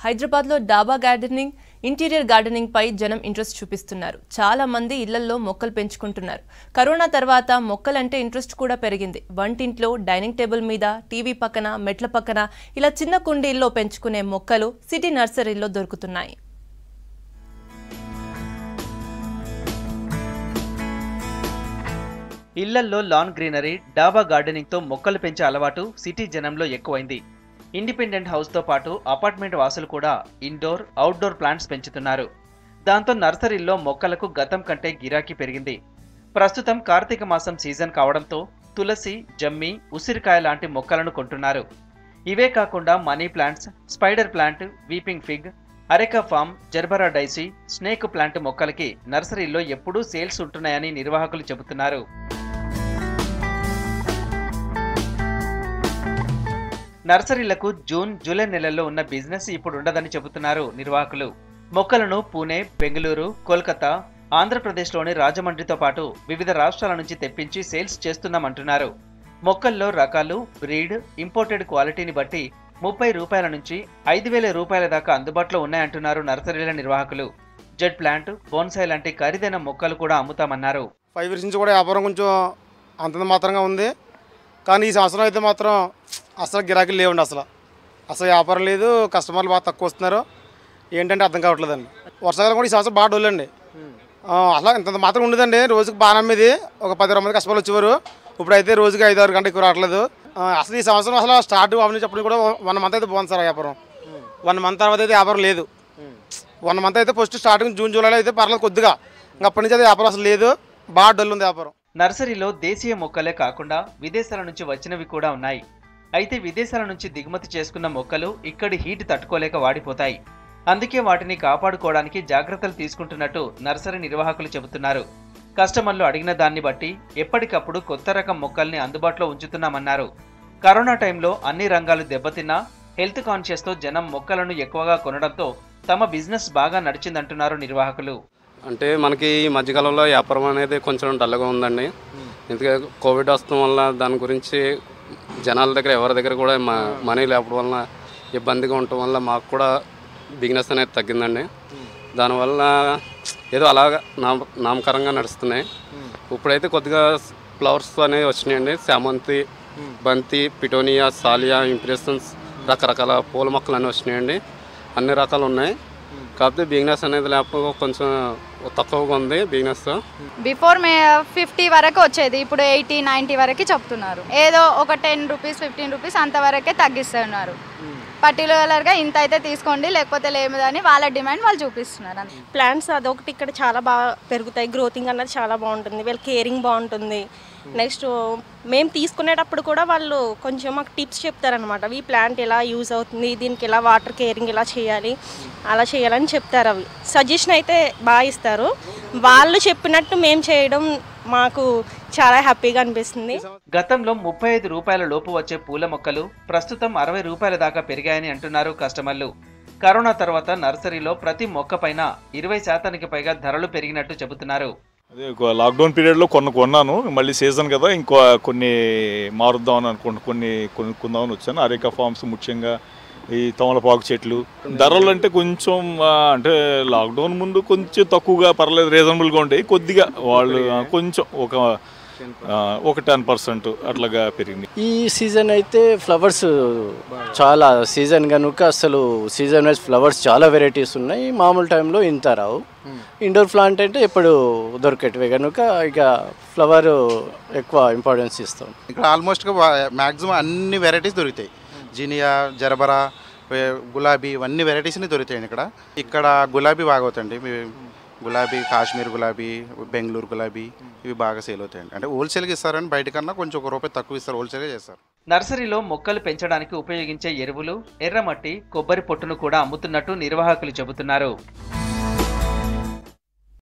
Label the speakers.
Speaker 1: హైదరాబాద్లో డాబా gardening interior gardening పై జనం ఇంట్రెస్ట్ చూపిస్తున్నారు చాలా మంది ఇళ్లల్లో మొక్కలు పెంచుకుంటున్నారు కరోనా తర్వాత మొక్కలంటే ఇంట్రెస్ట్ కూడా పెరిగింది వంటింట్లో డైనింగ్ టేబుల్ మీద టీవీ పక్కన మెట్ల పక్కన ఇలా చిన్న కుండీల్లో పెంచుకునే మొక్కలు సిటీ నర్సరీలో దొరుకుతున్నాయి
Speaker 2: ఇళ్లల్లో లాన్ గ్రీనరీ డాబా గార్డెనింగ్ తో మొక్కలు పెంచే అలవాటు సిటీ జనంలో ఎక్కువైంది ఇండిపెండెంట్ హౌస్ తో పాటు అపార్ట్మెంట్ వాసులు కూడా ఇండోర్ అవుట్డోర్ ప్లాంట్స్ పెంచుతున్నారు దాంతో నర్సరీల్లో మొక్కలకు గతం కంటే గిరాకీ పెరిగింది ప్రస్తుతం కార్తీక మాసం సీజన్ కావడంతో తులసి జమ్మి ఉసిరికాయ లాంటి మొక్కలను కొంటున్నారు ఇవే కాకుండా money plants spider plant weeping fig areca palm gerbera daisy snake plant మొక్కలకి నర్సరీలో ఎప్పుడూ సేల్స్ ఉంటున్నాయని నిర్వాహకులు చెబుతున్నారు నర్సరీలకు జూన్ జూలై నెలల్లో ఉన్న బిజినెస్ ఇప్పుడు ఉండదని చెబుతున్నారు నిర్వాహకులు మొక్కలను పూణే బెంగళూరు కోల్కతా ఆంధ్రప్రదేశ్లోని రాజమండ్రితో పాటు వివిధ రాష్ట్రాల నుంచి తెప్పించి సేల్స్ చేస్తున్నామంటున్నారు మొక్కల్లో రకాలు బ్రీడ్ ఇంపోర్టెడ్ క్వాలిటీని బట్టి ముప్పై రూపాయల నుంచి ఐదు వేల రూపాయల దాకా అందుబాటులో ఉన్నాయంటున్నారు నర్సరీల నిర్వాహకులు జెడ్ ప్లాంట్ బోన్సాయి లాంటి ఖరీదైన మొక్కలు కూడా అమ్ముతామన్నారు
Speaker 3: ఫైవ్ ఇయర్స్ నుంచి కూడా వ్యాపారం కొంచెం అంతంత మాత్రంగా ఉంది కానీ ఈ సంవత్సరం అయితే మాత్రం అసలు గిరాకీలు లేవండి అసలు అసలు వ్యాపారం లేదు కస్టమర్లు బాగా తక్కువ వస్తున్నారు ఏంటంటే అర్థం కావట్లేదండి వర్షాకాలం కూడా ఈ సంవత్సరం బాగా డోలండి అసలు ఇంత మాత్రం ఉండదండి రోజుకి బాగా నమ్మేది ఒక పది ఇరవై మంది కస్టమర్లు వచ్చేవారు ఇప్పుడైతే రోజుకి ఐదు ఆరు గంటలు ఎక్కువ రావట్లేదు ఆ, అసలు ఈ సంవత్సరం అసలు స్టార్ట్ అవనినప్పుడు కూడా వన్ మంత్ అయితే బాగుంది సార్ వ్యాపారం వన్ మంత్ తర్వాత అయితే వ్యాపారం లేదు వన్ మంత్ అయితే ఫస్ట్ స్టార్టింగ్ జూన్ జూలైలో అయితే పర్లేదు కొద్దిగా ఇంకా అప్పటి నుంచి అయితే వ్యాపారం అసలు లేదు బాగా డల్ ఉంది వ్యాపారం
Speaker 2: నర్సరీలో దేశీయ మొక్కలే కాకుండా విదేశాల నుంచి వచ్చినవి కూడా ఉన్నాయి అయితే విదేశాల నుంచి దిగుమతి చేసుకున్న మొక్కలు ఇక్కడి హీట్ తట్టుకోలేక వాడిపోతాయి అందుకే వాటిని కాపాడుకోవడానికి జాగ్రత్తలు తీసుకుంటున్నట్టు నర్సరీ నిర్వాహకులు చెబుతున్నారు కస్టమర్లు అడిగిన దాన్ని బట్టి ఎప్పటికప్పుడు కొత్త రకం మొక్కల్ని అందుబాటులో ఉంచుతున్నామన్నారు కరోనా టైంలో అన్ని రంగాలు దెబ్బతిన్నా హెల్త్ కాన్షియస్తో జనం మొక్కలను ఎక్కువగా కొనడంతో తమ బిజినెస్ బాగా నడిచిందంటున్నారు నిర్వాహకులు
Speaker 4: అంటే మనకి ఈ మధ్యకాలంలో వ్యాపారం అనేది కొంచెం డల్గా ఉందండి ఎందుకంటే కోవిడ్ వస్తడం వల్ల దాని గురించి జనాల దగ్గర ఎవరి దగ్గర కూడా మ- మనీ లేకపోవడం వల్ల ఇబ్బందిగా ఉండటం వల్ల మాకు కూడా బిజినెస్ అనేది తగ్గిందండి దానివల్ల ఏదో అలాగా నామ నామకరంగా నడుస్తున్నాయి ఇప్పుడైతే కొద్దిగా ఫ్లవర్స్ అనేవి వచ్చినాయండి చామంతి బంతి పిటోనియా సాలియా ఇంప్రెషన్స్ రకరకాల పూల మొక్కలు అన్నీ వచ్చినాయండి అన్ని రకాలు ఉన్నాయి కాకపోతే బిజినెస్ అనేది లేకపోతే కొంచెం తక్కువగా ఉంది బిజినెస్
Speaker 5: బిఫోర్ మే ఫిఫ్టీ వరకు వచ్చేది ఇప్పుడు ఎయిటీ నైంటీ వరకు చెప్తున్నారు ఏదో ఒక టెన్ రూపీస్ ఫిఫ్టీన్ రూపీస్ అంతవరకే తగ్గిస్తున్నారు పర్టికులర్గా ఇంత అయితే తీసుకోండి లేకపోతే లేదు అని వాళ్ళ డిమాండ్ వాళ్ళు చూపిస్తున్నారు అంతే
Speaker 6: ప్లాంట్స్ అదొకటి ఇక్కడ చాలా బాగా పెరుగుతాయి గ్రోతింగ్ అన్నది చాలా బాగుంటుంది వీళ్ళ కేరింగ్ బాగుంటుంది నెక్స్ట్ మేము తీసుకునేటప్పుడు కూడా వాళ్ళు కొంచెం మాకు టిప్స్ చెప్తారనమాట ఈ ప్లాంట్ ఎలా యూజ్ అవుతుంది దీనికి ఎలా వాటర్ కేరింగ్ ఎలా చేయాలి అలా చేయాలని చెప్తారు అవి సజెషన్ అయితే బాగా ఇస్తారు వాళ్ళు చెప్పినట్టు మేము చేయడం మాకు చాలా హ్యాపీగా అనిపిస్తుంది
Speaker 2: గతంలో ముప్పై ఐదు రూపాయల లోపు వచ్చే పూల మొక్కలు ప్రస్తుతం అరవై రూపాయల దాకా పెరిగాయని అంటున్నారు కస్టమర్లు కరోనా తర్వాత నర్సరీలో ప్రతి మొక్క పైన ఇరవై శాతానికి పైగా ధరలు పెరిగినట్టు చెబుతున్నారు
Speaker 7: అదే ఒక లాక్డౌన్ పీరియడ్లో కొన్ని కొన్నాను మళ్ళీ సీజన్ కదా ఇంకో కొన్ని మారుద్దామని అనుకుంటు కొన్ని కొనుక్కుందామని వచ్చాను అరేకా ఫార్మ్స్ ముఖ్యంగా ఈ తమలపాకు చెట్లు ధరలు అంటే కొంచెం ఆ, అంటే లాక్డౌన్ ముందు కొంచెం తక్కువగా పర్లేదు రీజనబుల్గా ఉంటాయి కొద్దిగా వాళ్ళు ఆ, కొంచెం ఒక ఆ, ఒక టెన్ పర్సెంట్ అట్లాగా పెరిగింది
Speaker 8: ఈ సీజన్ అయితే ఫ్లవర్స్ చాలా సీజన్ కనుక అసలు సీజన్ వైజ్ ఫ్లవర్స్ చాలా వెరైటీస్ ఉన్నాయి మామూలు టైంలో ఇంత రావు ఇండోర్ ప్లాంట్ అంటే ఇప్పుడు దొరికేటివి కనుక ఇక ఫ్లవర్ ఎక్కువ ఇంపార్టెన్స్ ఇస్తాం
Speaker 9: ఇక్కడ ఆల్మోస్ట్గా మ్యాక్సిమం అన్ని వెరైటీస్ దొరుకుతాయి జీనియా జరబరా వే- గులాబీ ఇవన్నీ వెరైటీస్ని దొరుకుతాయండి ఇక్కడ ఇక్కడ గులాబీ బాగా అవుతాయండి మీ గులాబీ కాశ్మీర్ గులాబీ బెంగళూరు గులాబీ ఇవి బాగా సేల్ అవుతాయండి అంటే హోల్సేల్గా ఇస్తారని బయట కన్నా కొంచెం ఒక రూపాయి తక్కువ ఇస్తారు హోల్సేల్గా చేస్తారు
Speaker 2: నర్సరీలో మొక్కలు పెంచడానికి ఉపయోగించే ఎరువులు ఎర్రమట్టి కొబ్బరి పొట్టును కూడా అమ్ముతున్నట్టు నిర్వాహకులు చెబుతున్నారు